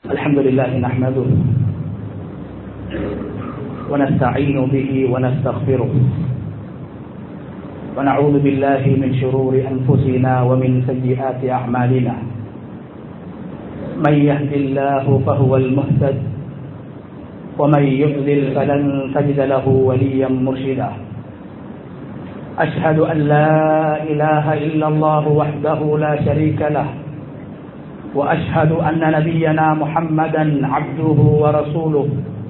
الحمد لله نحمده ونستعين به ونستغفره ونعوذ بالله من شرور أنفسنا ومن سيئات أعمالنا من يهد الله فهو المهتد ومن يضلل فلن تجد له وليا مرشدا أشهد أن لا إله إلا الله وحده لا شريك له وأشهد أن نبينا محمدا عبده ورسوله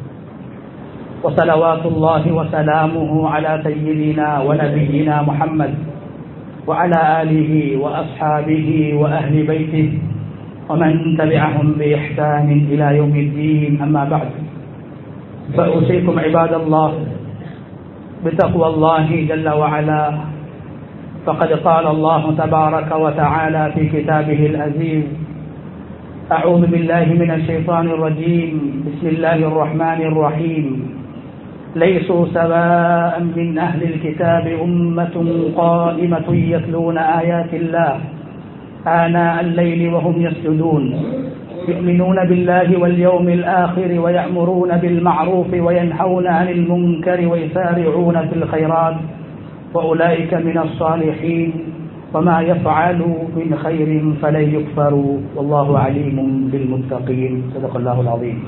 وصلوات الله وسلامه على سيدنا ونبينا محمد وعلى آله وأصحابه وأهل بيته ومن تبعهم بإحسان إلى يوم الدين أما بعد فأوصيكم عباد الله بتقوى الله جل وعلا فقد قال الله تبارك وتعالى في كتابه العزيز أعوذ بالله من الشيطان الرجيم بسم الله الرحمن الرحيم ليسوا سواء من أهل الكتاب أمة قائمة يتلون آيات الله آناء الليل وهم يسجدون يؤمنون بالله واليوم الآخر ويأمرون بالمعروف وينهون عن المنكر ويسارعون في الخيرات وأولئك من الصالحين وما يفعلوا من خير فلن يكفروا والله عليم بالمتقين صدق الله العظيم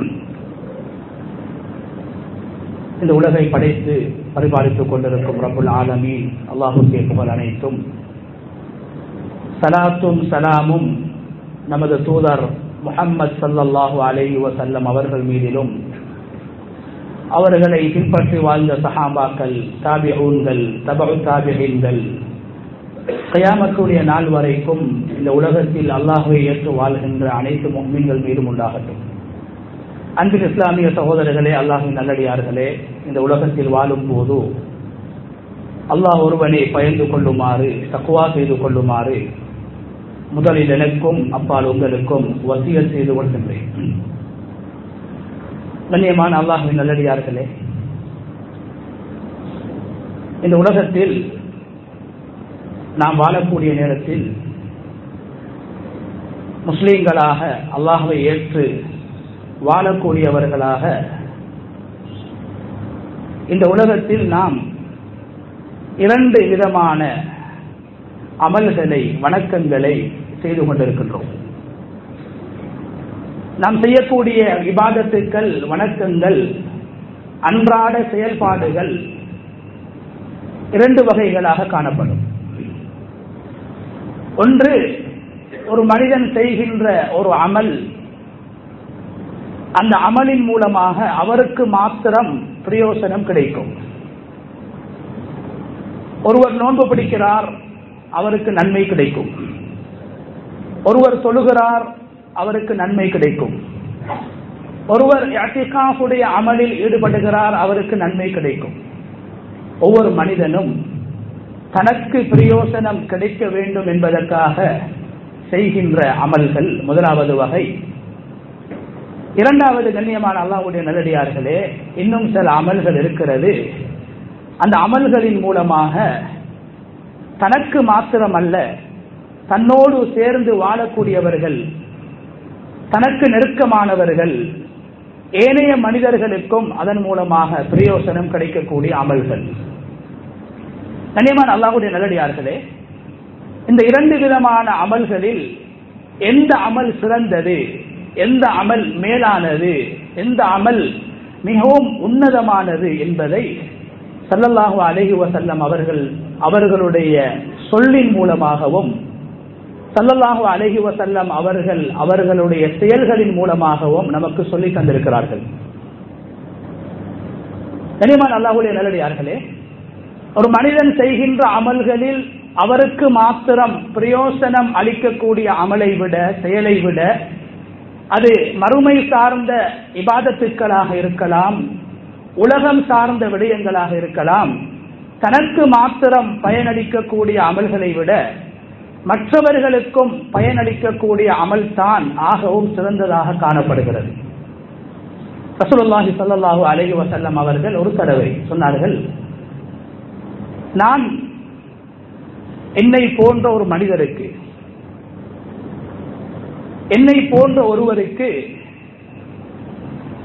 இந்த உலகை படைத்து பரிபாலித்துக் கொண்டிருக்கும் ரபுல் ஆலமீன் அல்லாஹுக்கே புகழ் அனைத்தும் சலாத்தும் சலாமும் நமது தூதர் முகம்மது சல்லல்லாஹு அலைஹி வசல்லம் அவர்கள் மீதிலும் அவர்களை பின்பற்றி வாழ்ந்த சஹாபாக்கள் தாபிஹூன்கள் தபு தாபிஹீன்கள் கயாமத்துடைய நாள் வரைக்கும் இந்த உலகத்தில் அல்லாஹுவை ஏற்று வாழ்கின்ற அனைத்து மீன்கள் மீதும் உண்டாகட்டும் அன்பின் இஸ்லாமிய சகோதரர்களே அல்லாஹின் நல்லடியார்களே இந்த உலகத்தில் வாழும் போது அல்லாஹ் ஒருவனை பயந்து கொள்ளுமாறு தக்குவா செய்து கொள்ளுமாறு முதலில் எனக்கும் அப்பால் உங்களுக்கும் வசியல் செய்து கொள்கின்றேன் கண்ணியமான அல்லாஹுவின் நல்லடியார்களே இந்த உலகத்தில் நாம் வாழக்கூடிய நேரத்தில் முஸ்லீம்களாக அல்லாஹுவை ஏற்று வாழக்கூடியவர்களாக இந்த உலகத்தில் நாம் இரண்டு விதமான அமல்களை வணக்கங்களை செய்து கொண்டிருக்கின்றோம் நாம் செய்யக்கூடிய விவாதத்துக்கள் வணக்கங்கள் அன்றாட செயல்பாடுகள் இரண்டு வகைகளாக காணப்படும் ஒன்று ஒரு மனிதன் செய்கின்ற ஒரு அமல் அந்த அமலின் மூலமாக அவருக்கு மாத்திரம் பிரயோசனம் கிடைக்கும் ஒருவர் நோன்பு பிடிக்கிறார் அவருக்கு நன்மை கிடைக்கும் ஒருவர் தொழுகிறார் அவருக்கு நன்மை கிடைக்கும் ஒருவர் அத்திகாஃபுடைய அமலில் ஈடுபடுகிறார் அவருக்கு நன்மை கிடைக்கும் ஒவ்வொரு மனிதனும் தனக்கு பிரயோசனம் கிடைக்க வேண்டும் என்பதற்காக செய்கின்ற அமல்கள் முதலாவது வகை இரண்டாவது கண்ணியமான அல்லாவுடைய நல்லடியார்களே இன்னும் சில அமல்கள் இருக்கிறது அந்த அமல்களின் மூலமாக தனக்கு மாத்திரமல்ல தன்னோடு சேர்ந்து வாழக்கூடியவர்கள் தனக்கு நெருக்கமானவர்கள் ஏனைய மனிதர்களுக்கும் அதன் மூலமாக பிரயோசனம் கிடைக்கக்கூடிய அமல்கள் கண்ணியமான அல்லாஹுடைய நல்லடியார்களே இந்த இரண்டு விதமான அமல்களில் எந்த அமல் சிறந்தது எந்த அமல் மேலானது எந்த அமல் மிகவும் உன்னதமானது என்பதை சல்லல்லாஹு அலஹி வசல்லம் அவர்கள் அவர்களுடைய சொல்லின் மூலமாகவும் சல்லல்லாஹு அலஹி வசல்லம் அவர்கள் அவர்களுடைய செயல்களின் மூலமாகவும் நமக்கு சொல்லி தந்திருக்கிறார்கள் கனிமான் அல்லாஹுடைய நல்லடியார்களே ஒரு மனிதன் செய்கின்ற அமல்களில் அவருக்கு மாத்திரம் பிரயோசனம் அளிக்கக்கூடிய அமலை விட செயலை விட அது மறுமை சார்ந்த இபாதத்துக்களாக இருக்கலாம் உலகம் சார்ந்த விடயங்களாக இருக்கலாம் தனக்கு மாத்திரம் பயனளிக்கக்கூடிய அமல்களை விட மற்றவர்களுக்கும் பயனளிக்கக்கூடிய அமல் தான் ஆகவும் சிறந்ததாக காணப்படுகிறது ரசூலுல்லாஹி ஸல்லல்லாஹு அலைஹி வஸல்லம் அவர்கள் ஒரு தடவை சொன்னார்கள் நான் என்னை போன்ற ஒரு மனிதருக்கு என்னை போன்ற ஒருவருக்கு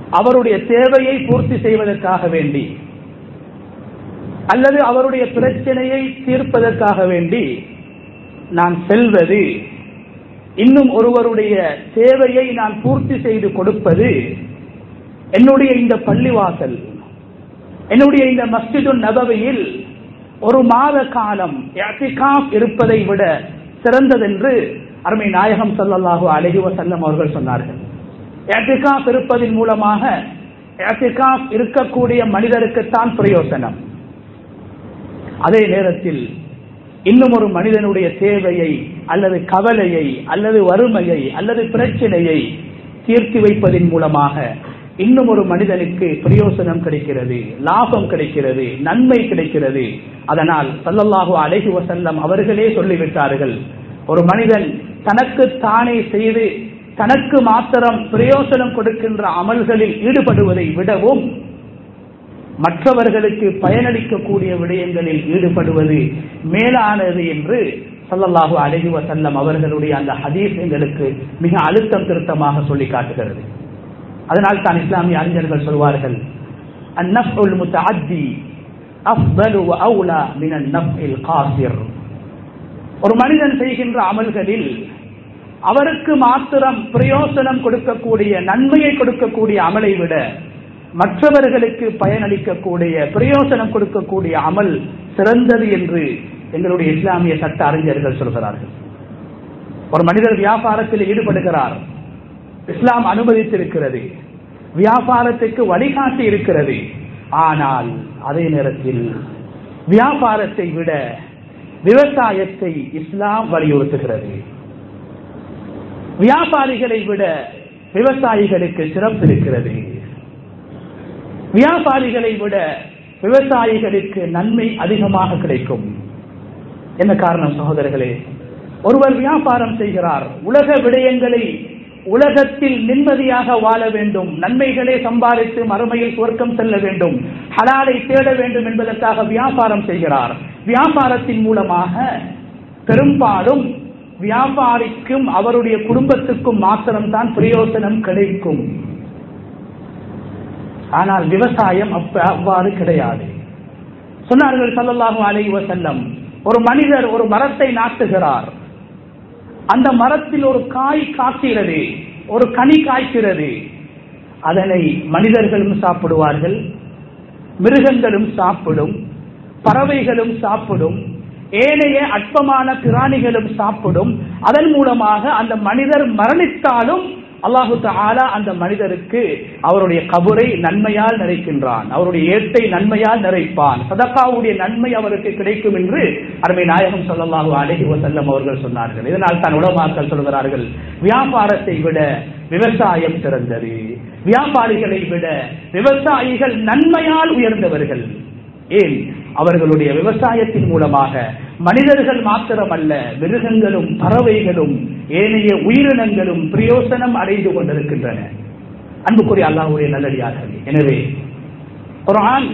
அவருடைய தேவையை பூர்த்தி செய்வதற்காக வேண்டி அல்லது அவருடைய பிரச்சனையை தீர்ப்பதற்காக வேண்டி நான் செல்வது இன்னும் ஒருவருடைய தேவையை நான் பூர்த்தி செய்து கொடுப்பது என்னுடைய இந்த பள்ளிவாசல் என்னுடைய இந்த மஸ்ஜிது நபவையில் ஒரு மாத காலம் இருப்பதை விட சிறந்ததென்று அருமை நாயகம் சல்லல்லாஹு அலஹி வசல்லம் அவர்கள் சொன்னார்கள் ஏத்திகாப் இருப்பதன் மூலமாக ஏத்திகாப் இருக்கக்கூடிய மனிதருக்குத்தான் பிரயோசனம் அதே நேரத்தில் இன்னும் ஒரு மனிதனுடைய தேவையை அல்லது கவலையை அல்லது வறுமையை அல்லது பிரச்சனையை தீர்த்து வைப்பதன் மூலமாக இன்னும் ஒரு மனிதனுக்கு பிரயோசனம் கிடைக்கிறது லாபம் கிடைக்கிறது நன்மை கிடைக்கிறது அதனால் சல்லல்லாஹு அலஹி வசல்லம் அவர்களே சொல்லிவிட்டார்கள் ஒரு மனிதன் தனக்கு தானே செய்து தனக்கு மாத்திரம் பிரயோசனம் கொடுக்கின்ற அமல்களில் ஈடுபடுவதை விடவும் மற்றவர்களுக்கு பயனளிக்கக்கூடிய விடயங்களில் ஈடுபடுவது மேலானது என்று சல்லல்லாஹு அலஹி வசல்லம் அவர்களுடைய அந்த ஹதீஸ் எங்களுக்கு மிக அழுத்தம் திருத்தமாக சொல்லி காட்டுகிறது அதனால் தான் இஸ்லாமிய அறிஞர்கள் சொல்வார்கள் அந்நஃபுல் முத்தஅத்தி அஃபலு அவுலா மின் அந்நஃபில் காசிர் ஒரு மனிதன் செய்கின்ற அமல்களில் அவருக்கு மாத்திரம் பிரயோசனம் கொடுக்கக்கூடிய நன்மையை கொடுக்கக்கூடிய அமலை விட மற்றவர்களுக்கு பயனளிக்கக்கூடிய பிரயோசனம் கொடுக்கக்கூடிய அமல் சிறந்தது என்று எங்களுடைய இஸ்லாமிய சட்ட அறிஞர்கள் சொல்கிறார்கள் ஒரு மனிதர் வியாபாரத்தில் ஈடுபடுகிறார் இஸ்லாம் அனுமதித்திருக்கிறது வியாபாரத்துக்கு வழிகாட்டி இருக்கிறது ஆனால் அதே நேரத்தில் வியாபாரத்தை விட விவசாயத்தை இஸ்லாம் வலியுறுத்துகிறது வியாபாரிகளை விட விவசாயிகளுக்கு சிறப்பு இருக்கிறது வியாபாரிகளை விட விவசாயிகளுக்கு நன்மை அதிகமாக கிடைக்கும் என்ன காரணம் சகோதரர்களே ஒருவர் வியாபாரம் செய்கிறார் உலக விடயங்களை உலகத்தில் நிம்மதியாக வாழ வேண்டும் நன்மைகளை சம்பாதித்து மறுமையில் சுவர்க்கம் செல்ல வேண்டும் ஹலாலை தேட வேண்டும் என்பதற்காக வியாபாரம் செய்கிறார் வியாபாரத்தின் மூலமாக பெரும்பாலும் வியாபாரிக்கும் அவருடைய குடும்பத்துக்கும் மாத்திரம்தான் பிரயோசனம் கிடைக்கும் ஆனால் விவசாயம் அப்ப அவ்வாறு கிடையாது சொன்னார்கள் சல்லல்லாஹு அலைஹி வஸல்லம் ஒரு மனிதர் ஒரு மரத்தை நாட்டுகிறார் அந்த மரத்தில் ஒரு காய் காக்கிறது ஒரு கனி காய்க்கிறது அதனை மனிதர்களும் சாப்பிடுவார்கள் மிருகங்களும் சாப்பிடும் பறவைகளும் சாப்பிடும் ஏனைய அற்பமான பிராணிகளும் சாப்பிடும் அதன் மூலமாக அந்த மனிதர் மரணித்தாலும் அல்லாஹு தாலா அந்த மனிதருக்கு அவருடைய கபரை நன்மையால் நிறைக்கின்றான் அவருடைய ஏட்டை நன்மையால் நிறைப்பான் சதக்காவுடைய நன்மை அவருக்கு கிடைக்கும் என்று அருமை நாயகம் சொல்லல்லாஹு அலஹி வசல்லம் அவர்கள் சொன்னார்கள் இதனால் தான் உலமாக்கள் சொல்கிறார்கள் வியாபாரத்தை விட விவசாயம் சிறந்தது வியாபாரிகளை விட விவசாயிகள் நன்மையால் உயர்ந்தவர்கள் ஏன் அவர்களுடைய விவசாயத்தின் மூலமாக மனிதர்கள் மாத்திரமல்ல மிருகங்களும் பறவைகளும் ஏனைய உயிரினங்களும் பிரயோசனம் அடைந்து கொண்டிருக்கின்றன அன்புக்குரிய அல்லாஹுடைய நல்லடியார்கள் எனவே குரான்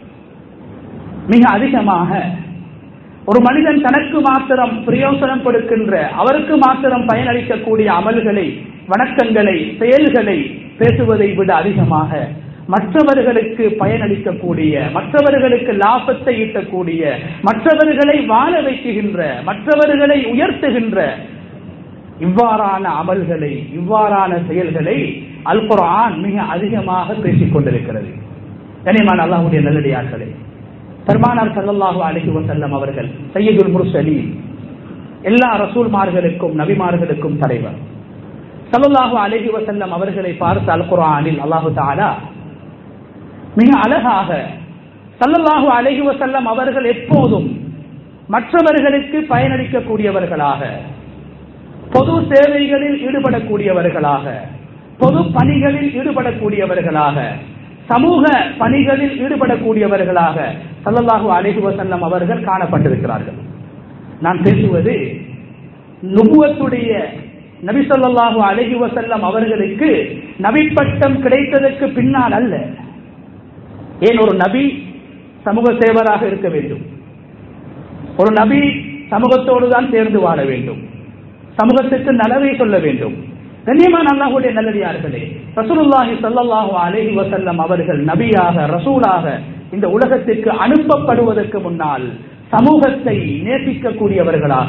மிக அதிகமாக ஒரு மனிதன் தனக்கு மாத்திரம் பிரயோசனம் கொடுக்கின்ற அவருக்கு மாத்திரம் பயனளிக்கக்கூடிய அமல்களை வணக்கங்களை செயல்களை பேசுவதை விட அதிகமாக மற்றவர்களுக்கு பயனளிக்கக்கூடிய மற்றவர்களுக்கு லாபத்தை ஈட்டக்கூடிய மற்றவர்களை வாழ வைக்குகின்ற மற்றவர்களை உயர்த்துகின்ற இவ்வாறான அமல்களை இவ்வாறான செயல்களை அல் குரான் மிக அதிகமாக பேசிக் கொண்டிருக்கிறது கனிமான் அல்லாஹுடைய நல்லடியார்களே பெருமானார் சல்லல்லாஹு அலஹி வசல்லம் அவர்கள் சையதுல் முர்சலி எல்லா ரசூல்மார்களுக்கும் நபிமார்களுக்கும் தலைவர் சல்லல்லாஹு அலஹி வசல்லம் அவர்களை பார்த்து அல் குரானில் அல்லாஹு தாலா மிக அழகாக சல்லல்லாஹு அலஹி வசல்லம் அவர்கள் எப்போதும் மற்றவர்களுக்கு பயனளிக்கக்கூடியவர்களாக பொது சேவைகளில் ஈடுபடக்கூடியவர்களாக பொது பணிகளில் ஈடுபடக்கூடியவர்களாக சமூக பணிகளில் ஈடுபடக்கூடியவர்களாக சல்லல்லாஹு அலஹி வசல்லம் அவர்கள் காணப்பட்டிருக்கிறார்கள் நான் பேசுவது நுபுவத்துடைய நபி சொல்லாஹு அலஹி வசல்லம் அவர்களுக்கு நபிப்பட்டம் கிடைத்ததற்கு பின்னால் அல்ல ஏன் ஒரு நபி சமூக சேவராக இருக்க வேண்டும் ஒரு நபி சமூகத்தோடு தான் சேர்ந்து வாழ வேண்டும் சமூகத்துக்கு நலவை சொல்ல வேண்டும் கண்ணியமான அல்லாஹுடைய நல்லடியார்களே ரசூலுல்லாஹி ஸல்லல்லாஹு அலைஹி வஸல்லம் அவர்கள் நபியாக ரசூலாக இந்த உலகத்திற்கு அனுப்பப்படுவதற்கு முன்னால் சமூகத்தை நேசிக்கக்கூடியவர்களாக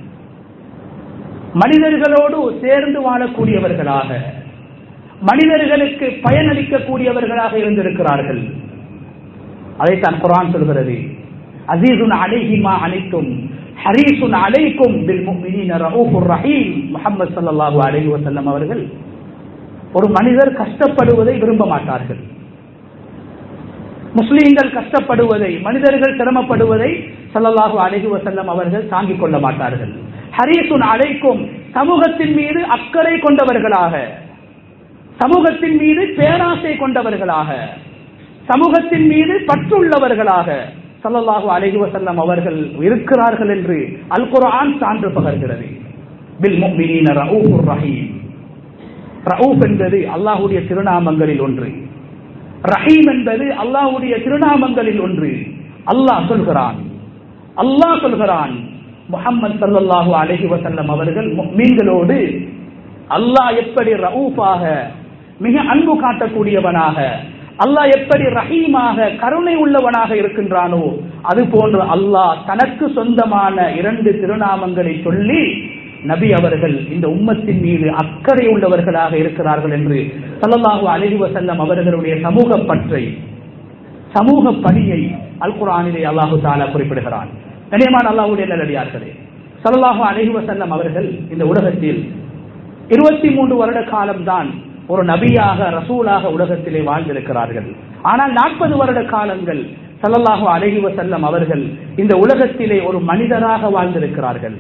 மனிதர்களோடு சேர்ந்து வாழக்கூடியவர்களாக மனிதர்களுக்கு பயனளிக்கக்கூடியவர்களாக இருந்திருக்கிறார்கள் அதைத்தான் குரான் சொல்கிறது அசீசுன் அலைஹிமா அனைத்தும் ஹரீசுன் அலைக்கும் பில் முஃமினீன ரഊஃபுர் ரஹீம் முஹம்மது ஸல்லல்லாஹு அலைஹி வஸல்லம் அவர்கள் ஒரு மனிதர் கஷ்டப்படுவதை விரும்ப மாட்டார்கள் முஸ்லீம்கள் கஷ்டப்படுவதை மனிதர்கள் சிரமப்படுவதை ஸல்லல்லாஹு அலைஹி வஸல்லம் அவர்கள் தாங்கிக் கொள்ள மாட்டார்கள் ஹரீசுன் அலைக்கும் சமூகத்தின் மீது அக்கறை கொண்டவர்களாக சமூகத்தின் மீது பேராசை கொண்டவர்களாக சமூகத்தின் மீது பற்றுள்ளவர்களாக சல்லல்லாஹு அலைஹி வஸல்லம் அவர்கள் இருக்கிறார்கள் என்று அல் குர்ஆன் சான்று பகர்கிறது பில் முஃமினீன ரഊஃபுர் ரஹீம் ரഊஃப் என்பது அல்லாஹ்வுடைய திருநாமங்களில் ஒன்று ரஹீம் என்பது அல்லாஹ்வுடைய திருநாமங்களில் ஒன்று அல்லாஹ் சொல்கிறான் அல்லாஹ் சொல்கிறான் முஹம்மது ஸல்லல்லாஹு அலைஹி வஸல்லம் அவர்கள் முஃமின்களோடு அல்லாஹ் எப்படி ரഊஃபாக மிக அன்பு காட்டக்கூடியவனாக அல்லாஹ் எப்படி ரஹீமாக கருணை உள்ளவனாக இருக்கின்றானோ அது போன்று அல்லாஹ் தனக்கு சொந்தமான இரண்டு திருநாமங்களை சொல்லி நபி அவர்கள் இந்த உம்மத்தின் மீது அக்கறை உள்ளவர்களாக இருக்கிறார்கள் என்று சல்லல்லாஹு அலைஹி வஸல்லம் அவர்களுடைய சமூக பற்றை சமூக பணியை அல் குர்ஆனிலே அல்லாஹு தாலா குறிப்பிடுகிறான் கனியமான அல்லாஹ்வுடைய நல்லடியார்களே சல்லல்லாஹு அலைஹி வஸல்லம் அவர்கள் இந்த உலகத்தில் இருபத்தி மூன்று வருட காலம்தான் ஒரு நபியாக ரசூலாக உலகத்திலே வாழ்ந்திருக்கிறார்கள் ஆனால் நாற்பது வருட காலங்கள் சல்லல்லாஹு அலைஹி வஸல்லம் அவர்கள் இந்த உலகத்திலே ஒரு மனிதராக வாழ்ந்திருக்கிறார்கள்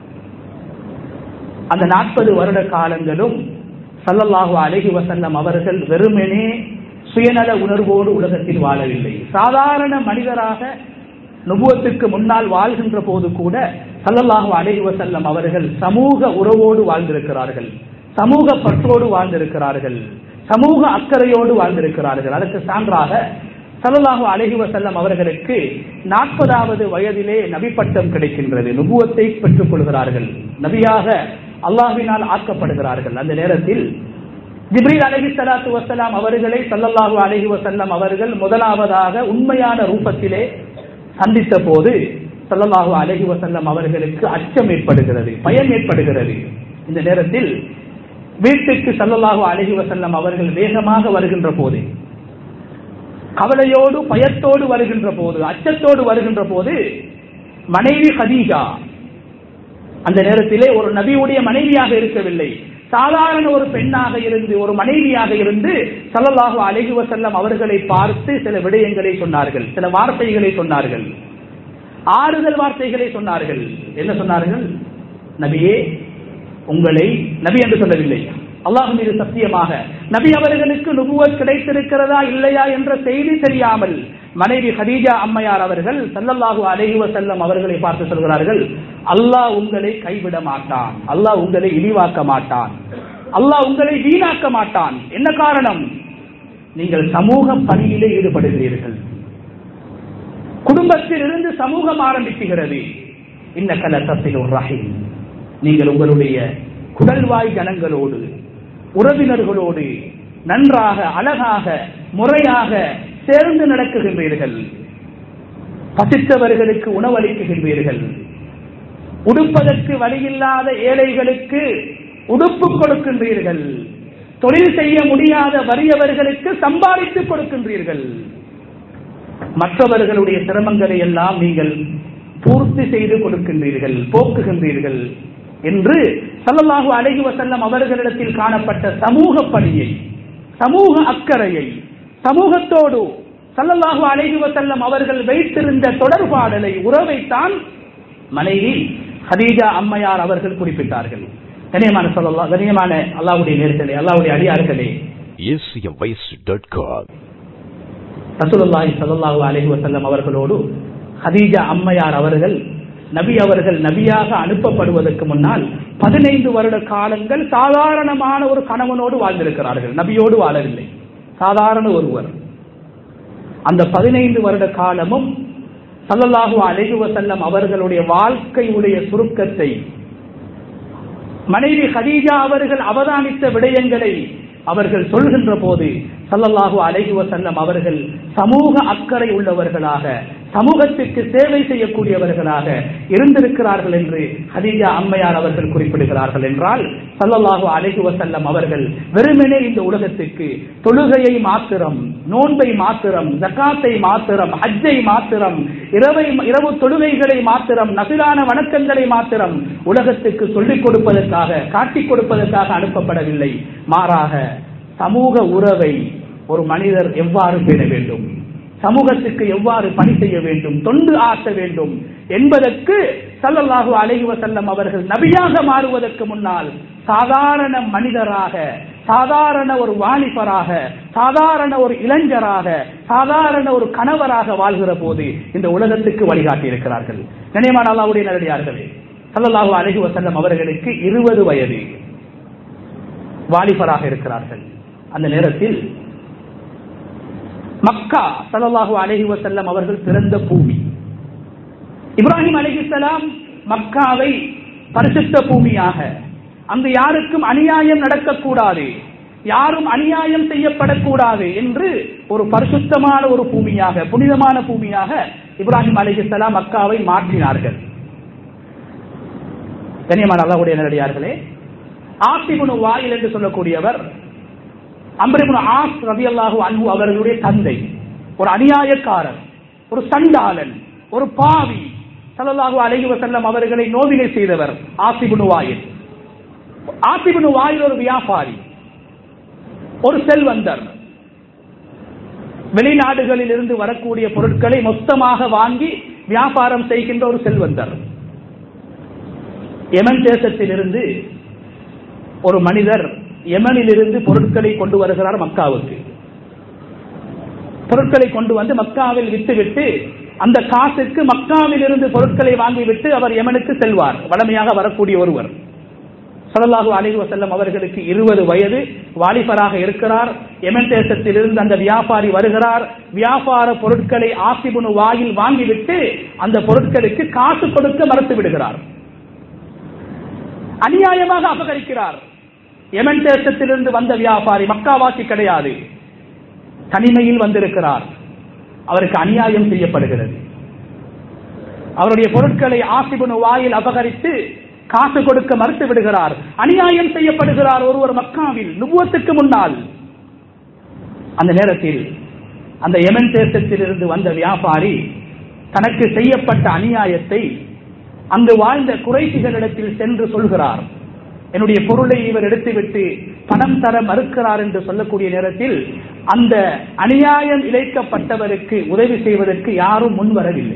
அந்த நாற்பது வருட காலங்களும் சல்லல்லாஹு அலைஹி வஸல்லம் அவர்கள் வெறுமனே சுயநல உணர்வோடு உலகத்தில் வாழவில்லை சாதாரண மனிதராக நுபுவத்துக்கு முன்னால் வாழ்கின்ற போது கூட சல்லல்லாஹு அலைஹி வஸல்லம் அவர்கள் சமூக உறவோடு வாழ்ந்திருக்கிறார்கள் சமூக பற்றோடு வாழ்ந்திருக்கிறார்கள் சமூக அக்கறையோடு வாழ்ந்திருக்கிறார்கள் அதற்கு சான்றாக சல்லல்லாஹு அலைஹி வஸல்லம் அவர்களுக்கு நாற்பதாவது வயதிலே நபி பட்டம் கிடைக்கின்றது நுபுவத்தை பெற்றுக் கொள்கிறார்கள் நபியாக அல்லாஹ்வினால் ஆக்கப்படுகிறார்கள் அந்த நேரத்தில் ஜிப்ரீல் அலஹி சலாத்து வசலாம் அவர்களை சல்லல்லாஹு அலஹி வசல்லம் அவர்கள் முதலாவதாக உண்மையான ரூபத்திலே சந்தித்த போது சல்லல்லாஹு அலஹி வசல்லம் அவர்களுக்கு அச்சம் ஏற்படுகிறது பயம் ஏற்படுகிறது இந்த நேரத்தில் வீட்டுக்கு சல்லல்லாஹு அலஹி வசல்லம் அவர்கள் வேகமாக வருகின்ற போது கவலையோடு பயத்தோடு வருகின்ற போது அச்சத்தோடு வருகின்ற போது மனைவி ஹதீஜா அந்த நேரத்திலே ஒரு நபியுடைய மனைவியாக இருக்கவில்லை சாதாரண ஒரு பெண்ணாக இருந்து ஒரு மனைவியாக இருந்து சல்லல்லாஹு அலைஹி வசல்லம் அவர்களை பார்த்து சில விடயங்களை சொன்னார்கள் சில வார்த்தைகளை சொன்னார்கள் ஆறுதல் வார்த்தைகளை சொன்னார்கள் என்ன சொன்னார்கள் நபியே உங்களை நபி என்று சொல்லவில்லை அல்லாஹ் மீது சத்தியமாக நபி அவர்களுக்கு நுபுவத் கிடைத்திருக்கிறதா இல்லையா என்ற செய்தி தெரியாமல் மனைவி ஹதீஜா அம்மையார் அவர்கள் சல்லல்லாஹு அலைஹி வஸல்லம் அவர்களை பார்த்து சொல்கிறார்கள் அல்லாஹ் உங்களை கைவிட மாட்டான் அல்லாஹ் உங்களை இழிவாக்க மாட்டான் அல்லாஹ் உங்களை வீணாக்க மாட்டான் என்ன காரணம் நீங்கள் சமூக பணியிலே ஈடுபடுகிறீர்கள் குடும்பத்தில் இருந்து சமூகம் ஆரம்பிக்குகிறது இந்த கலத்தத்தில் ஒரு ரஹீம் நீங்கள் உங்களுடைய குடல்வாய் ஜனங்களோடு உறவினர்களோடு நன்றாக அழகாக முறையாக சேர்ந்து நடக்குகின்றீர்கள் பசித்தவர்களுக்கு உணவளிக்குகின்றீர்கள் உடுப்பதற்கு வழியில்லாத ஏழைகளுக்கு உடுப்பு கொடுக்கின்றீர்கள் தொழில் செய்ய முடியாத வறியவர்களுக்கு சம்பாதித்து கொடுக்கின்றீர்கள் மற்றவர்களுடைய சிரமங்களை எல்லாம் நீங்கள் பூர்த்தி செய்து கொடுக்கின்றீர்கள் போக்குகின்றீர்கள் என்று சல்லல்லாஹு அலைஹி வசல்லம் அவர்களிடத்தில் காணப்பட்ட சமூக பணியை சமூக அக்கறையை சமூகத்தோடு சல்லல்லாஹு அலைஹி வசல்லம் அவர்கள் வைத்திருந்த தொடர்பாடலை உறவைத்தான் மனைவி ஹதீஜா அம்மையார் அவர்கள் குறிப்பிட்டார்கள் கனியமான சொல்லல்லா கனியமான அல்லாவுடைய நேரத்திலே அல்லாவுடைய அடியார்களே acmvoice.com ரசூலுல்லாஹி ஸல்லல்லாஹு அலைஹி வஸல்லம் அவர்களோடு ஹதீஜா அம்மையார் அவர்கள் நபி அவர்கள் நபியாக அனுப்பப்படுவதற்கு முன்னால் பதினைந்து வருட காலங்கள் சாதாரணமான ஒரு கணவனோடு வாழ்ந்திருக்கிறார்கள் நபியோடு வாழவில்லை சாதாரண ஒருவர் அந்த பதினைந்து வருட காலமும் சல்லல்லாஹு அலைஹி வஸல்லம் அவர்களுடைய வாழ்க்கையுடைய சுருக்கத்தை மனைவி ஹதீஜா அவர்கள் அவதானித்த விடயங்களை அவர்கள் சொல்கின்ற போது சல்லல்லாஹு அலைஹி வசல்லம் அவர்கள் சமூக அக்கறை உள்ளவர்களாக சமூகத்திற்கு சேவை செய்யக்கூடியவர்களாக இருந்திருக்கிறார்கள் என்று ஹதீஜா அம்மையார் அவர்கள் குறிப்பிடுகிறார்கள் என்றால் சல்லல்லாஹு அலைஹி வசல்லம் அவர்கள் வெறுமனே இந்த உலகத்துக்கு தொழுகையை மாத்திரம் நோன்பை மாத்திரம் ஜக்காத்தை மாத்திரம் ஹஜ்ஜை மாத்திரம் இரவை இரவு தொழுகைகளை மாத்திரம் நசிலான வணக்கங்களை மாத்திரம் உலகத்துக்கு சொல்லிக் கொடுப்பதற்காக காட்டிக் கொடுப்பதற்காக அனுப்பப்படவில்லை மாறாக சமூக உறவை ஒரு மனிதர் எவ்வாறு பேண வேண்டும் சமூகத்துக்கு எவ்வாறு பணி செய்ய வேண்டும் தொண்டு ஆற்ற வேண்டும் என்பதற்கு சல்லல்லாஹு அலைஹி வஸல்லம் அவர்கள் நபியாக மாறுவதற்கு முன்னால் சாதாரண மனிதராக சாதாரண ஒரு வாலிபராக சாதாரண ஒரு இளைஞராக சாதாரண ஒரு கணவராக வாழ்கிற போது இந்த உலகத்துக்கு வழிகாட்டி இருக்கிறார்கள் நினைவான அல்லாவுடைய நேரடியார்களே சல்லல்லாஹு அலைஹி வஸல்லம் அவர்களுக்கு இருபது வயது வாலிபராக இருக்கிறார்கள் அந்த நேரத்தில் மக்கா சல்லல்லாஹு அலைஹி வஸல்லம் அவர்கள் பிறந்த பூமி இப்ராஹிம் அலைஹிஸ்ஸலாம் மக்காவை பரிசுத்த பூமியாக அங்கு யாருக்கும் அநியாயம் நடக்கக்கூடாது யாரும் அநியாயம் செய்யப்படக்கூடாது என்று ஒரு பரிசுத்தமான ஒரு பூமியாக புனிதமான பூமியாக இப்ராஹிம் அலிஹிஸ்லாம் மக்காவை மாற்றினார்கள் கண்ணியமான அல்லாவுடைய நேரடியார்களே ஆசிபுனு வாயில் என்று சொல்லக்கூடியவர் அம்பரிபுனு ஆஸ் ரவி அல்லாஹு அன்பு அவர்களுடைய தந்தை ஒரு அநியாயக்காரர் ஒரு சண்டாளன் ஒரு பாவி சல்லல்லாஹு அலைஹி வஸல்லம் அவர்களை நோவினை செய்தவர் ஆசிபுனு வாயில் ஆசிபுனு வாயில் ஒரு வியாபாரி ஒரு செல்வந்தர் வெளிநாடுகளில் இருந்து வரக்கூடிய பொருட்களை மொத்தமாக வாங்கி வியாபாரம் செய்கின்ற ஒரு செல்வந்தர் எமன் தேசத்திலிருந்து ஒரு மனிதர் எமனில் இருந்து பொருட்களை கொண்டு வருகிறார் மக்காவுக்கு பொருட்களை கொண்டு வந்து மக்காவில் விட்டுவிட்டு அந்த காசுக்கு மக்காவில் இருந்து பொருட்களை வாங்கிவிட்டு அவர் எமனுக்கு செல்வார் வளமையாக வரக்கூடிய ஒருவர் சல்லாஹு அலிஹி வசல்லம் அவர்களுக்கு இருபது வயது வாலிபராக இருக்கிறார் எமன் தேசத்தில் இருந்து அந்த வியாபாரி வருகிறார் வியாபார பொருட்களை ஆசிபுனு வாயில் வாங்கிவிட்டு அந்த பொருட்களுக்கு காசு கொடுக்க மறுத்து விடுகிறார் அநியாயமாக அபகரிக்கிறார் எமன் தேசத்திலிருந்து வந்த வியாபாரி மக்காவாசி கிடையாது தனிமையில் வந்திருக்கிறார் அவருக்கு அநியாயம் செய்யப்படுகிறது அவருடைய பொருட்களை ஆசிபுனு வாயில் அபகரித்து காசு கொடுக்க மறுத்து விடுகிறார் அநியாயம் செய்யப்படுகிறார் ஒருவர் மக்காவில் நுபுவத்துக்கு முன்னால் அந்த நேரத்தில் அந்த எமன் தேசத்தில் இருந்து வந்த வியாபாரி தனக்கு செய்யப்பட்ட அநியாயத்தை அங்கு வாழ்ந்த குறைசிகளிடத்தில் சென்று சொல்கிறார் என்னுடைய பொருளை இவர் எடுத்துவிட்டு பணம் தர மறுக்கிறார் என்று சொல்லக்கூடிய நேரத்தில் அந்த அநியாயம் இழைக்கப்பட்டவருக்கு உதவி செய்வதற்கு யாரும் முன்வரவில்லை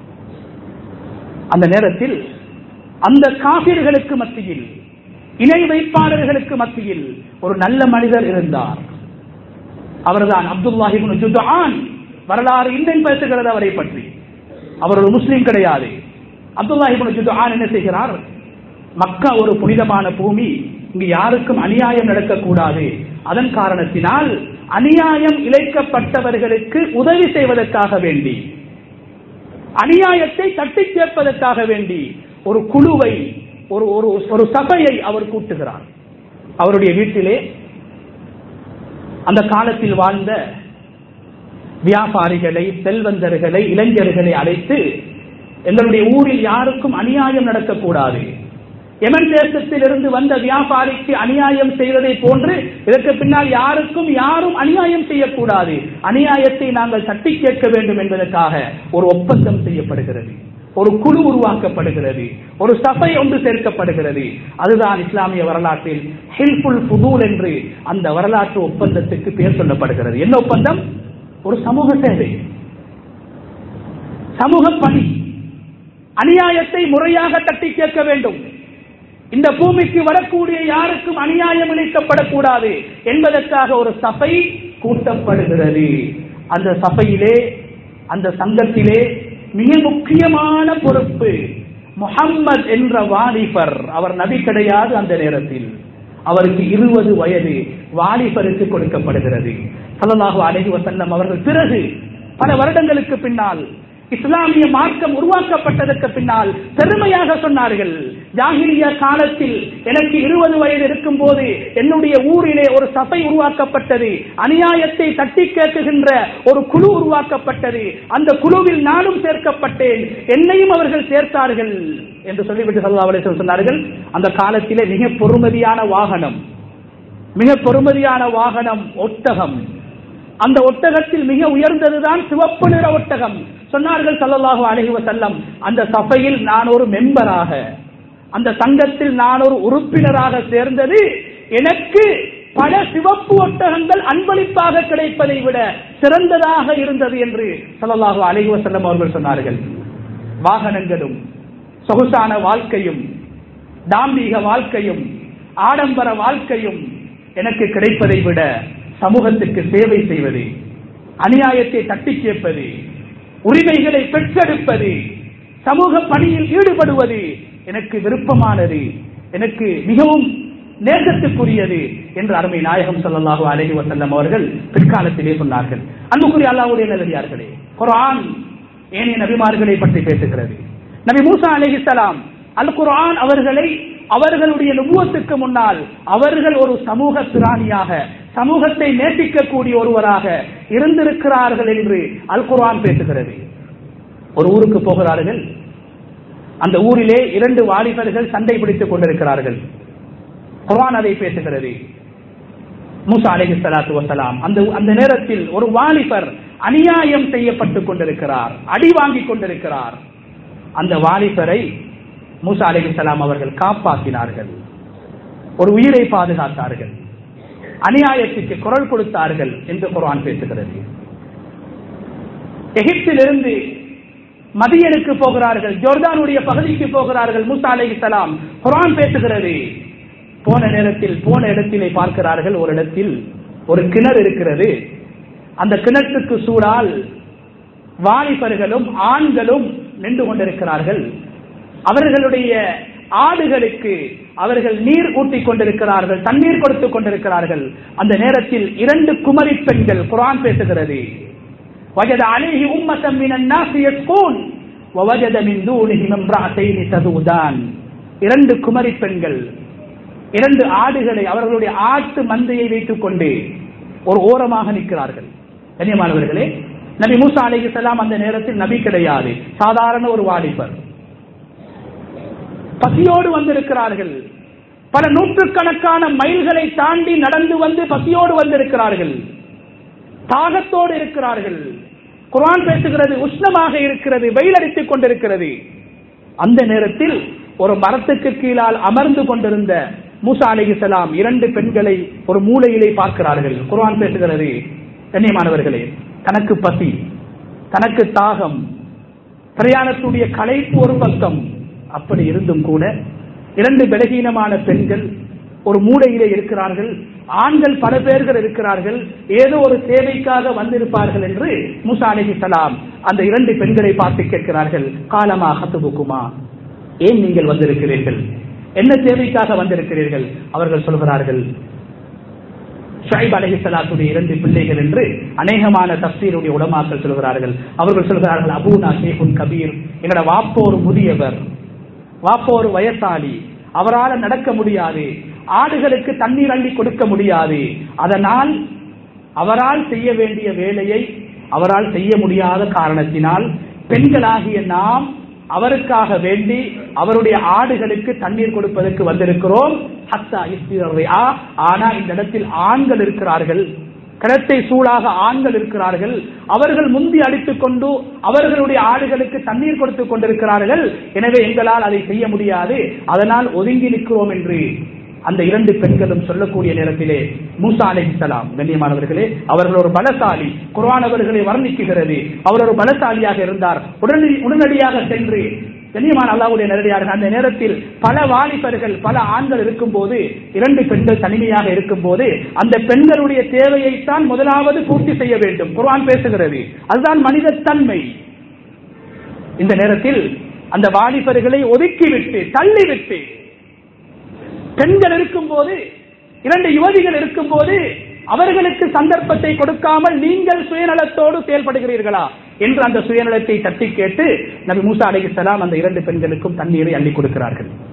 அந்த நேரத்தில் அந்த காபிர்களுக்கு மத்தியில் இணை வைப்பாளர்களுக்கு மத்தியில் ஒரு நல்ல மனிதர் இருந்தார் அவர்தான் அப்துல்லாஹிபின் ஜுதான் வரலாறு இன்னும் பேசுகிறது அவரை பற்றி அவர் ஒரு முஸ்லீம் கிடையாது அப்துல்லாஹிபின் ஜுதான் என்ன செய்கிறார் மக்கா ஒரு புனிதமான பூமி இங்கு யாருக்கும் அநியாயம் நடக்கக்கூடாது அதன் காரணத்தினால் அநியாயம் இழைக்கப்பட்டவர்களுக்கு உதவி செய்வதற்காக வேண்டி அநியாயத்தை தட்டி கேட்பதற்காக வேண்டி ஒரு குழுவை ஒரு ஒரு ஒரு சபையை அவர் கூட்டுகிறார் அவருடைய வீட்டிலே அந்த காலத்தில் வாழ்ந்த வியாபாரிகளை செல்வந்தர்களை இளைஞர்களை அழைத்து எங்களுடைய ஊரில் யாருக்கும் அநியாயம் நடக்கக்கூடாது எமன் தேசத்தில் இருந்து வந்த வியாபாரிக்கு அநியாயம் செய்வதை போன்று இதற்கு பின்னால் யாருக்கும் யாரும் அநியாயம் செய்யக்கூடாது அநியாயத்தை நாங்கள் தட்டி கேட்க வேண்டும் என்பதற்காக ஒரு ஒப்பந்தம் செய்யப்படுகிறது ஒரு குழு உருவாக்கப்படுகிறது ஒரு சபை ஒன்று சேர்க்கப்படுகிறது அதுதான் இஸ்லாமிய வரலாற்றில் ஹில்புல் புதூல் என்று அந்த வரலாற்று ஒப்பந்தத்துக்கு பேர் சொல்லப்படுகிறது என்ன ஒப்பந்தம் ஒரு சமூக சேவை சமூக பணி அநியாயத்தை முறையாக தட்டி கேட்க வேண்டும் இந்த பூமிக்கு வரக்கூடிய யாருக்கும் அநியாயம் இழைக்கப்படக்கூடாது என்பதற்காக ஒரு சபை கூட்டப்படுகிறது அந்த சபையிலே அந்த சங்கத்திலே மிக முக்கியமான பொறுப்பு முகம்மது என்ற வாலிபர் அவர் நபி கிடையாது அந்த நேரத்தில் அவருக்கு இருபது வயது வாலிபருக்கு கொடுக்கப்படுகிறது சல்லல்லாஹு அலைஹி வசல்லம் அவர்கள் பிறகு பல வருடங்களுக்கு பின்னால் இஸ்லாமிய மார்க்கம் உருவாக்கப்பட்டதற்கு பின்னால் பெருமையாக சொன்னார்கள் ஜாகிலியா காலத்தில் எனக்கு இருபது வயது இருக்கும் போது என்னுடைய ஊரிலே ஒரு சபை உருவாக்கப்பட்டது அநியாயத்தை தட்டி கேட்குகின்ற ஒரு குழு உருவாக்கப்பட்டது அந்த குழுவில் நானும் சேர்க்கப்பட்டேன் என்னையும் அவர்கள் சேர்த்தார்கள் என்று சொல்லிவிட்டு சல்லா அலிஸ்லம் சொன்னார்கள் அந்த காலத்திலே மிக பொறுமதியான வாகனம் மிக பொறுமதியான வாகனம் ஒட்டகம் அந்த ஒட்டகத்தில் மிக உயர்ந்ததுதான் சிவப்பு நிற ஒட்டகம் சொன்னார்கள் சல்லல்லாஹு அலைஹி வஸல்லம் அந்த சபையில் நான் ஒரு மெம்பராக அந்த சங்கத்தில் நான் ஒரு உறுப்பினராக சேர்ந்தது எனக்கு பல சிவப்பு ஒட்டகங்கள் அன்பளிப்பாக கிடைப்பதை விட சிறந்ததாக இருந்தது என்று சல்லல்லாஹு அலைஹி வஸல்லம் அவர்கள் சொன்னார்கள் வாகனங்களும் சொகுசான வாழ்க்கையும் தாம்பீக வாழ்க்கையும் ஆடம்பர வாழ்க்கையும் எனக்கு கிடைப்பதை விட சமூகத்துக்கு சேவை செய்வது அநியாயத்தை தட்டி கேட்பது உரிமைகளை பெற்றெடுப்பது சமூக பணியில் ஈடுபடுவது எனக்கு விருப்பமானது எனக்கு மிகவும் நேசத்துக்குரியது என்று அருமை நாயகம் ஸல்லல்லாஹு அலைஹி வஸல்லம் அவர்கள் பிற்காலத்திலே சொன்னார்கள் அன்புக்குரிய அல்லாஹ்வுடைய நல்லடியார்களே குர்ஆன் ஏனைய நபிமார்களை பற்றி பேசுகிறது நபி மூசா அலைஹிஸ்ஸலாம் அல் குர்ஆன் அவர்களை அவர்களுடைய நுபுவத்துக்கு முன்னால் அவர்கள் ஒரு சமூக பிராணியாக சமூகத்தை நேசிக்கக்கூடிய ஒருவராக இருந்திருக்கிறார்கள் என்று அல் குர்ஆன் பேசுகிறது ஒரு ஊருக்கு போகிறார்கள் அந்த ஊரிலே இரண்டு வாலிபர்கள் சண்டை பிடித்துக் கொண்டிருக்கிறார்கள் குர்ஆன் அதை பேசுகிறது மூசா அலைஹி ஸலாத்து வஸலாம் அந்த அந்த நேரத்தில் ஒரு வாலிபர் அநியாயம் செய்யப்பட்டுக் கொண்டிருக்கிறார் அடி வாங்கிக் கொண்டிருக்கிறார் அந்த வாலிபரை மூசா அலைஹிஸ்ஸலாம் அவர்கள் காப்பாற்றினார்கள் ஒரு உயிரை பாதுகாத்தார்கள் அநியாயத்துக்கு குரல் கொடுத்தார்கள் என்று குர்ஆன் பேசுகிறது எகிப்திலிருந்து மதியனுக்கு போகிறார்கள் ஜோர்தானுடைய பகுதிக்கு போகிறார்கள் மூசா அலைஹிஸ்ஸலாம் குர்ஆன் பேசுகிறது போன நேரத்தில் போன இடத்திலே பார்க்கிறார்கள் ஒரு இடத்தில் ஒரு கிணறு இருக்கிறது அந்த கிணற்றுக்கு சூடால் வாலிபர்களும் ஆண்களும் நின்று கொண்டிருக்கிறார்கள் அவர்களுடைய ஆடுகளுக்கு அவர்கள் நீர் ஊட்டிக் கொண்டிருக்கிறார்கள் தண்ணீர் கொடுத்துக் கொண்டிருக்கிறார்கள் அந்த நேரத்தில் இரண்டு குமரி பெண்கள் குரான் பேசுகிறது وجد عليه أمة من الناس يسقون ووجد من دونهم امرأتين تذودان இரண்டு குமரி பெண்கள் இரண்டு ஆடுகளை அவர்களுடைய ஆட்டு மந்தையை வைத்துக் கொண்டு ஒரு ஓரமாக நிற்கிறார்கள் கண்ணியமானவர்களே நபி மூசா அலைஹிஸ்ஸலாம் அந்த நேரத்தில் நபி கிடையாது சாதாரண ஒரு வாலிபர் பசியோடு வந்திருக்கிறார்கள் பல நூற்றுக்கணக்கான மைல்களை தாண்டி நடந்து வந்து பசியோடு வந்திருக்கிறார்கள் தாகத்தோடு இருக்கிறார்கள் குர்ஆன் பேசுகிறது உஷ்ணமாக இருக்கிறது வெயில் அடித்துக் கொண்டிருக்கிறது அந்த நேரத்தில் ஒரு மரத்துக்கு கீழால் அமர்ந்து கொண்டிருந்த மூசா அலிஹிசலாம் இரண்டு பெண்களை ஒரு மூலையிலே பார்க்கிறார்கள் குர்ஆன் பேசுகிறது கண்ணியமானவர்களே தனக்கு பசி தனக்கு தாகம் பிரயாணத்துடைய களைப்பு ஒரு பக்கம் அப்படி இருந்தும் கூட இரண்டு பலகீனமான பெண்கள் ஒரு மூலையிலே இருக்கிறார்கள் ஆண்கள் பல பேர்கள் இருக்கிறார்கள் ஏதோ ஒரு சேவைக்காக வந்திருப்பார்கள் என்று மூசா அலஹி சலாம் அந்த இரண்டு பெண்களை பார்த்து கேட்கிறார்கள் காலமா ஹத்துபுக்குமா ஏன் நீங்கள் வந்திருக்கிறீர்கள் என்ன சேவைக்காக வந்திருக்கிறீர்கள் அவர்கள் சொல்கிறார்கள் ஷாயிப் அலஹி சலாத்துடைய இரண்டு பிள்ளைகள் என்று அநேகமான தப்சீருடைய உடமாக்கள் சொல்கிறார்கள் அவர்கள் சொல்கிறார்கள் அபூனா ஷேகுன் கபீர் எங்களோட வாப்போர் முதியவர் வாப்போர் வயசாளி அவரால் நடக்க முடியாது ஆடுகளுக்கு தண்ணீர் அள்ளி கொடுக்க முடியாது அதனால் அவரால் செய்ய வேண்டிய வேலையை அவரால் செய்ய முடியாத காரணத்தினால் பெண்களாகிய நாம் அவருக்காக வேண்டி அவருடைய ஆடுகளுக்கு தண்ணீர் கொடுப்பதற்கு வந்திருக்கிறோம் ஹத்தா இஸ்திரா ஆனா இந்த இடத்தில் ஆண்கள் இருக்கிறார்கள் கிணத்தை சூழாக ஆண்கள் இருக்கிறார்கள் அவர்கள் முந்தி அடித்துக் கொண்டு அவர்களுடைய ஆடுகளுக்கு தண்ணீர் கொடுத்துக் கொண்டிருக்கிறார்கள் எனவே எங்களால் அதை செய்ய முடியாது அதனால் ஒதுங்கி நிற்கிறோம் என்று அந்த இரண்டு பெண்களும் சொல்லக்கூடிய நேரத்திலே மூசா அலைஹிஸ்ஸலாம் கண்ணியமானவர்களே அவர்கள் ஒரு பலசாலி குர்ஆன் அவர்களை வர்ணிக்குகிறது அவர் ஒரு பலசாலியாக இருந்தார் உடனடி உடனடியாக சென்று கண்ணியமான அல்லாவுடைய நேரடியாக அந்த நேரத்தில் பல வாலிபர்கள் பல ஆண்கள் இருக்கும் போது இரண்டு பெண்கள் தனிமையாக இருக்கும் போது அந்த பெண்களுடைய தேவையைத்தான் முதலாவது பூர்த்தி செய்ய வேண்டும் குர்ஆன் பேசுகிறது அதுதான் மனித தன்மை இந்த நேரத்தில் அந்த வாலிபர்களை ஒதுக்கிவிட்டு தள்ளிவிட்டு பெண்கள் இருக்கும்போது இரண்டு யுவதிகள் இருக்கும்போது அவர்களுக்கு சந்தர்ப்பத்தை கொடுக்காமல் நீங்கள் சுயநலத்தோடு செயல்படுகிறீர்களா என்று அந்த சுயநலத்தை தட்டி கேட்டு நபி மூசா அலைஹிஸ்ஸலாம் அந்த இரண்டு பெண்களுக்கும் தண்ணீரை அள்ளி கொடுக்கிறார்கள்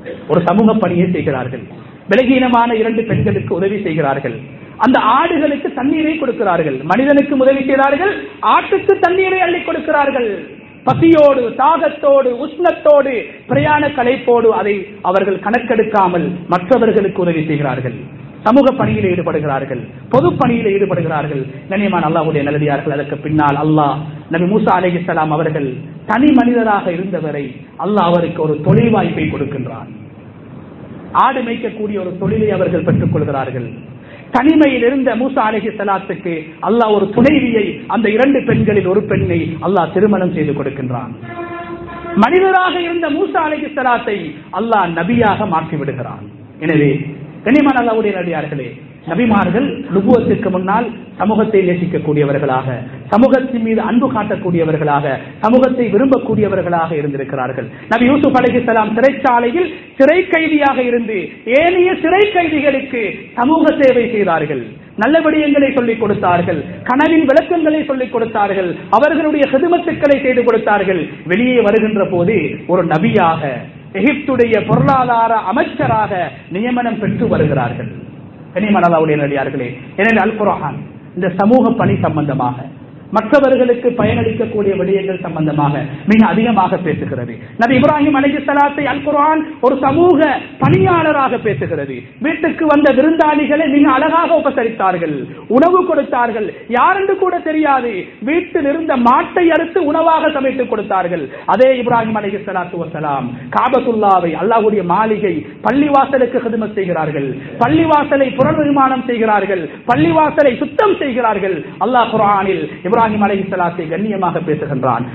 ஒரு சமூக பணியை செய்கிறார்கள் விலகீனமான இரண்டு பெண்களுக்கு உதவி செய்கிறார்கள் அந்த ஆடுகளுக்கு தண்ணீரை கொடுக்கிறார்கள் மனிதனுக்கு உதவி செய்கிறார்கள் ஆட்டுக்கு தண்ணீரை அள்ளி கொடுக்கிறார்கள் பசியோடு தாகத்தோடு உஷ்ணத்தோடு பிரயாண கலைப்போடு அதை அவர்கள் கணக்கெடுக்காமல் மற்றவர்களுக்கு உதவி செய்கிறார்கள் சமூக பணியில் ஈடுபடுகிறார்கள் பொது பணியில் ஈடுபடுகிறார்கள் கண்ணியமான அல்லாஹுடைய நல்லடியார்கள் அதற்கு பின்னால் அல்லாஹ் நபி மூசா அலிஹிஸ்லாம் அவர்கள் தனி மனிதராக இருந்தவரை அல்லாஹ் அவருக்கு ஒரு தொழில் வாய்ப்பை கொடுக்கின்றான் ஆடு மேய்க்கக்கூடிய ஒரு தொழிலை அவர்கள் பெற்றுக் கொள்கிறார்கள் தனிமையில் இருந்த மூசா அலஹி சலாத்துக்கு அல்லாஹ் ஒரு துணைவியை அந்த இரண்டு பெண்களில் ஒரு பெண்ணை அல்லாஹ் திருமணம் செய்து கொடுக்கின்றான் மனிதராக இருந்த மூசா அலஹி சலாத்தை அல்லாஹ் நபியாக மாற்றி விடுகிறான் எனவே கனிமன் அல்லாவுடைய நடிகார்களே நபிமார்கள் நுபுவத்திற்கு முன்னால் சமூகத்தை நேசிக்கக்கூடியவர்களாக சமூகத்தின் மீது அன்பு காட்டக்கூடியவர்களாக சமூகத்தை விரும்பக்கூடியவர்களாக இருந்திருக்கிறார்கள் நபி யூசுப் அலிஹிஸ்லாம் சிறைச்சாலையில் சிறை கைதியாக இருந்து ஏனைய சிறை கைதிகளுக்கு சமூக சேவை செய்தார்கள் நல்ல விடயங்களை சொல்லிக் கொடுத்தார்கள் கனவின் விளக்கங்களை சொல்லிக் கொடுத்தார்கள் அவர்களுடைய ஹிதுமத்துக்களை செய்து கொடுத்தார்கள் வெளியே வருகின்ற போது ஒரு நபியாக எகிப்துடைய பொருளாதார அமைச்சராக நியமனம் பெற்று வருகிறார்கள் கனிமனதாவுடைய நடிகார்களே எனவே அல் குரான் இந்த சமூக பணி சம்பந்தமாக மற்றவர்களுக்கு பயனளிக்கக்கூடிய விடயங்கள் சம்பந்தமாக மிக அதிகமாக பேசுகிறது நபி இப்ராஹிம் அலி சலாத்தை அல் குரான் ஒரு சமூக பணியாளராக பேசுகிறது வீட்டுக்கு வந்த விருந்தாளிகளை மிக அழகாக உபசரித்தார்கள் உணவு கொடுத்தார்கள் யாரென்று கூட தெரியாது வீட்டில் இருந்த மாட்டை அறுத்து உணவாக சமைத்து கொடுத்தார்கள் அதே இப்ராஹிம் அலி சலாத்து வசலாம் காபத்துல்லாவை அல்லாஹுடைய மாளிகை பள்ளிவாசலுக்கு ஹிதமத் செய்கிறார்கள் பள்ளிவாசலை புனர்நிர்மாணம் செய்கிறார்கள் பள்ளிவாசலை சுத்தம் செய்கிறார்கள் அல்லாஹ் குரானில் இப்ராஹிம் அலி சலாத்தை கண்ணியமாக பேசுகின்றான்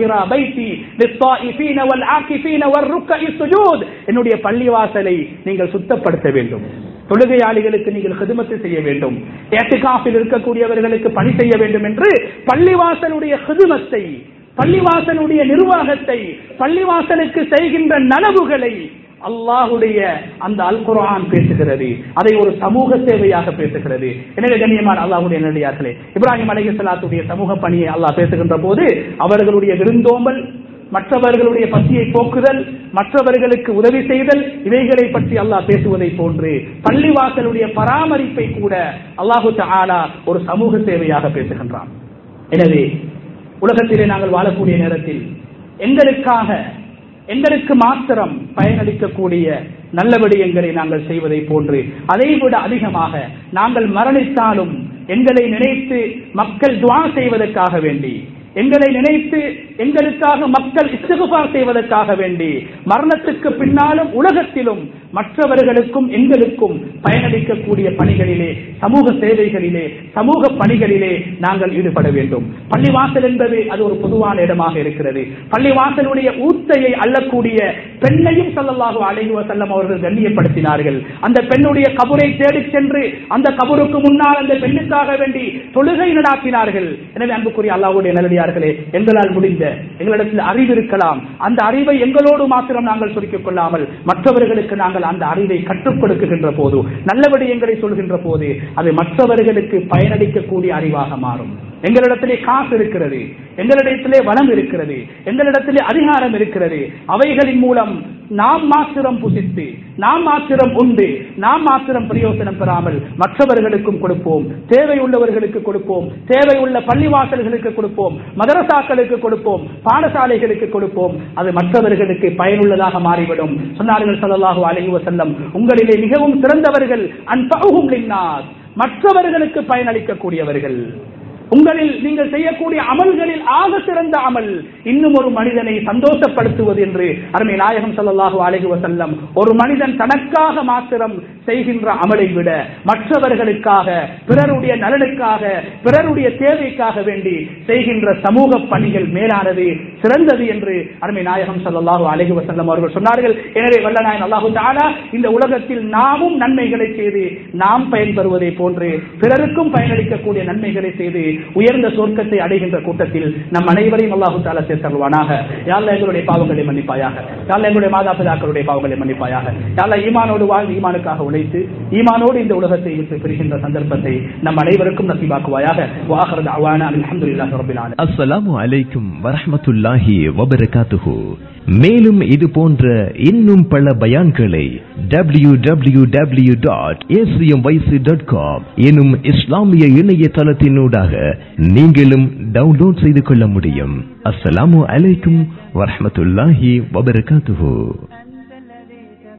என்னுடைய பள்ளிவாசலை நீங்கள் சுத்தப்படுத்த வேண்டும் தொழுகையாளிகளுக்கு நீங்கள் ஹிதுமத்து செய்ய வேண்டும் ஏட்டுக்காப்பில் இருக்கக்கூடியவர்களுக்கு பணி செய்ய வேண்டும் என்று பள்ளிவாசலுடைய ஹிதுமத்தை பள்ளிவாசலுடைய நிர்வாகத்தை பள்ளிவாசலுக்கு செய்கின்ற நனவுகளை அல்லாஹுடைய அந்த அல் குரான் பேசுகிறது அதை ஒரு சமூக சேவையாக பேசுகிறது எனவே கண்ணியமான அல்லாஹுடைய நடிகார்களே இப்ராஹிம் அலஹி சலாத்துடைய சமூக பணியை அல்லாஹ் பேசுகின்ற போது அவர்களுடைய விருந்தோம்பல் மற்றவர்களுடைய பசியை போக்குதல் மற்றவர்களுக்கு உதவி செய்தல் இவைகளை பற்றி அல்லாஹ் பேசுவதை போன்று பள்ளிவாசலுடைய பராமரிப்பை கூட அல்லாஹு ஆலா ஒரு சமூக சேவையாக பேசுகின்றான் எனவே உலகத்திலே நாங்கள் வாழக்கூடிய நேரத்தில் எங்களுக்காக எங்களுக்கு மாத்திரம் பயனளிக்கக்கூடிய நல்ல விடயங்களை நாங்கள் செய்வதை போன்று அதை விட அதிகமாக நாங்கள் மரணித்தாலும் எங்களை நினைத்து மக்கள் துவா செய்வதற்காக வேண்டி எங்களை நினைத்து எங்களுக்காக மக்கள் இஸ்திகுபார் செய்வதற்காக வேண்டி மரணத்துக்கு பின்னாலும் உலகத்திலும் மற்றவர்களுக்கும் எங்களுக்கும் பயனளிக்கக்கூடிய பணிகளிலே சமூக சேவைகளிலே சமூக பணிகளிலே நாங்கள் ஈடுபட வேண்டும் பள்ளிவாசல் என்பது அது ஒரு பொதுவான இடமாக இருக்கிறது பள்ளிவாசலுடைய ஊத்தையை அள்ளக்கூடிய பெண்ணையும் சொல்லலாக அலைகுவ செல்லம் அவர்கள் கண்ணியப்படுத்தினார்கள் அந்த பெண்ணுடைய கபரை தேடிச் சென்று அந்த கபருக்கு முன்னால் அந்த பெண்ணுக்காக வேண்டி தொழுகை நடாத்தினார்கள் எனவே அன்புக்குரிய அல்லாவுடைய நல்லடியார்களே எங்களால் முடிந்த எங்களிடத்தில் அறிவு இருக்கலாம் அந்த அறிவை எங்களோடு மாத்திரம் நாங்கள் சுருக்கிக் கொள்ளாமல் மற்றவர்களுக்கு நாங்கள் அந்த அறிவை கற்றுக் கொடுக்குகின்ற போது நல்ல விடயங்களை சொல்கின்ற போது அது மற்றவர்களுக்கு பயனளிக்கக்கூடிய அறிவாக மாறும் எங்களிடத்திலே காசு இருக்கிறது எங்களிடத்திலே வளம் இருக்கிறது எங்களிடத்திலே அதிகாரம் இருக்கிறது அவைகளின் மூலம் நாம் மாத்திரம் புசித்து நாம் மாத்திரம் உண்டு நாம் மாத்திரம் பிரயோசனம் பெறாமல் மற்றவர்களுக்கும் கொடுப்போம் தேவை உள்ளவர்களுக்கு கொடுப்போம் தேவை உள்ள பள்ளிவாசல்களுக்கு கொடுப்போம் மதரசாக்களுக்கு கொடுப்போம் பாடசாலைகளுக்கு கொடுப்போம் அது மற்றவர்களுக்கு பயனுள்ளதாக மாறிவிடும் சொன்னார்கள் சல்லாஹூ அலஹி வசல்லம் உங்களிலே மிகவும் சிறந்தவர்கள் அன்பகும் மற்றவர்களுக்கு பயனளிக்கக்கூடியவர்கள் உங்களில் நீங்கள் செய்யக்கூடிய அமல்களில் ஆக சிறந்த அமல் இன்னும் ஒரு மனிதனை சந்தோஷப்படுத்துவது என்று அருமை நாயகம் சல்லாஹூ அழகு வசல்லம் ஒரு மனிதன் தனக்காக மாத்திரம் செய்கின்ற அமலை விட மற்றவர்களுக்காக பிறருடைய நலனுக்காக பிறருடைய தேவைக்காக வேண்டி செய்கின்ற சமூக பணிகள் மேலானது சிறந்தது என்று அருமை நாயகம் சல்லாஹூ அழகு வசல்லம் அவர்கள் சொன்னார்கள் எனவே வல்லநாயன் அல்லாஹு தாலா இந்த உலகத்தில் நாமும் நன்மைகளை செய்து நாம் பயன்பெறுவதை போன்று பிறருக்கும் பயனளிக்கக்கூடிய நன்மைகளை செய்து உயர்ந்த சொர்க்கத்தை அடைகின்ற கூட்டத்தில் நம் அனைவரையும் அல்லாஹு தாலா சேர்த்தருவானாக யாழ்ல எங்களுடைய பாவங்களை மன்னிப்பாயாக யாழ்ல எங்களுடைய மாதா பிதாக்களுடைய பாவங்களை மன்னிப்பாயாக யாழ்ல ஈமானோடு வாழ்ந்து ஈமானுக்காக உழைத்து ஈமானோடு இந்த உலகத்தை விட்டு பிரிகின்ற சந்தர்ப்பத்தை நம் அனைவருக்கும் நசிபாக்குவாயாக வாகரது அவான அலமதுல்லாஹ் ரபில் ஆலமீன் அஸ்ஸலாமு அலைக்கும் வரஹ்மத்துல்லாஹி வரஹ்மத்துல்லாஹி வபரகாத்துஹு மேலும் இது போன்ற இன்னும் பல பயான்களை W W W dot dot com எனும் இஸ்லாமிய இணையதளத்தினூடாக நீங்களும் டவுன்லோட் செய்து கொள்ள முடியும் அஸ்ஸலாமு அலைக்கும் வரஹ்மத்துல்லாஹி வபரகாத்துஹு